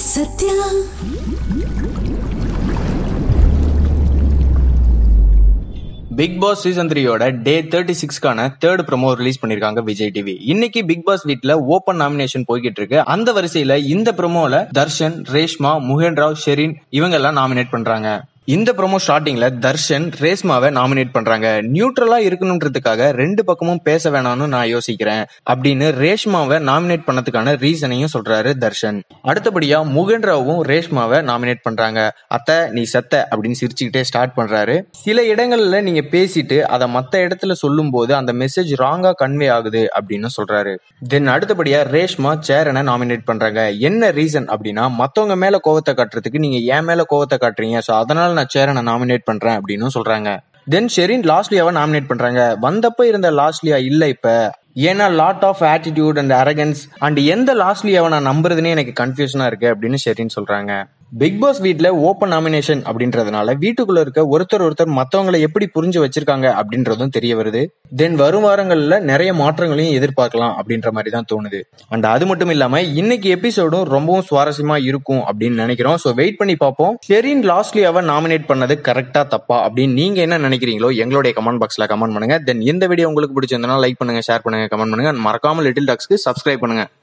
Sathya big Boss season த்ரீயோட day thirty சிக்ஸ்க்கான third promo release பண்ணிருக்காங்க விஜய் டிவி இன்னைக்கு பிக் பாஸ் வீட்ல ஓபன் நாமினேஷன் போய்கிட்டு இருக்கு அந்த வரிசையில இந்த ப்ரோமோல தர்ஷன் ரேஷ்மா முகேன் ராவ் ஷெரீன் இவங்க எல்லாம் நாமினேட் பண்றாங்க இந்த ப்ரோமோ ஸ்டார்டிங்ல தர்ஷன் ரேஷ்மாவை நாமினேட் பண்றாங்க நியூட்ரலா இருக்கணுன்றதுக்காக ரெண்டு பக்கமும் பேச வேணாம்னு நான் யோசிக்கிறேன் அப்படின்னு ரேஷ்மாவை நாமினேட் பண்ணதுக்கான ரீசனையும் சொல்றாரு தர்ஷன் அடுத்தபடியா முகன் ராவும் ரேஷ்மாவை நாமினேட் பண்றாங்க அத்தை நீ செத்த அப்படின்னு சிரிச்சுக்கிட்டே ஸ்டார்ட் பண்றாரு சில இடங்கள்ல நீங்க பேசிட்டு அதை மத்த இடத்துல சொல்லும் போது அந்த மெசேஜ் ராங்கா கன்வே ஆகுது அப்படின்னு சொல்றாரு தென் அடுத்தபடியா ரேஷ்மா சேரனை நாமினேட் பண்றாங்க என்ன ரீசன் அப்படின்னா மத்தவங்க மேல கோவத்தை காட்டுறதுக்கு நீங்க என் மேல கோவத்தை காட்டுறீங்க சோ அதனால நான் சேரனை நாமினேட் பண்றேன் அப்படின்னு சொல்றாங்க தென் ஷெரின் லாஸ்ட்லியாவை நாமினேட் பண்றாங்க வந்தப்ப இருந்த லாஸ்ட்லியா இல்ல இப்ப ஏன்னா lot of attitude and arrogance and எந்த லாஸ்ட்லியாவை நான் நம்புறதுனே எனக்கு கன்ஃபியூஷனா இருக்கு அப்படின்னு ஷெரின் சொல்றாங்க பிக் பாஸ் வீட்ல ஓப்பன் நாமினேஷன் அப்படின்றதுனால வீட்டுக்குள்ள இருக்க ஒருத்தர் ஒருத்தர் மத்தவங்களை எப்படி புரிஞ்சு வச்சிருக்காங்க அப்படின்றதும் தெரிய வருது தென் வரும் வாரங்கள்ல நிறைய மாற்றங்களையும் எதிர்பார்க்கலாம் அப்படின்ற மாதிரி தான் தோணுது அண்ட் அது மட்டும் இல்லாம இன்னைக்கு எபிசோடும் ரொம்பவும் சுவாரஸ்யமா இருக்கும் அப்படின்னு நினைக்கிறோம் ஸோ வெயிட் பண்ணி பார்ப்போம் ஷெரின் லாஸ்ட்லியாவை நாமினேட் பண்ணது கரெக்டா தப்பா அப்படின்னு நீங்க என்ன நினைக்கிறீங்களோ எங்களுடைய கமெண்ட் பாக்ஸ்ல கமெண்ட் பண்ணுங்க தென் இந்த வீடியோ உங்களுக்கு பிடிச்சிருந்தனா லைக் பண்ணுங்க ஷேர் பண்ணுங்க கமெண்ட் பண்ணுங்க and மறக்காம லிட்டில் டாக்ஸ்க்கு சப்ஸ்கிரைப் பண்ணுங்க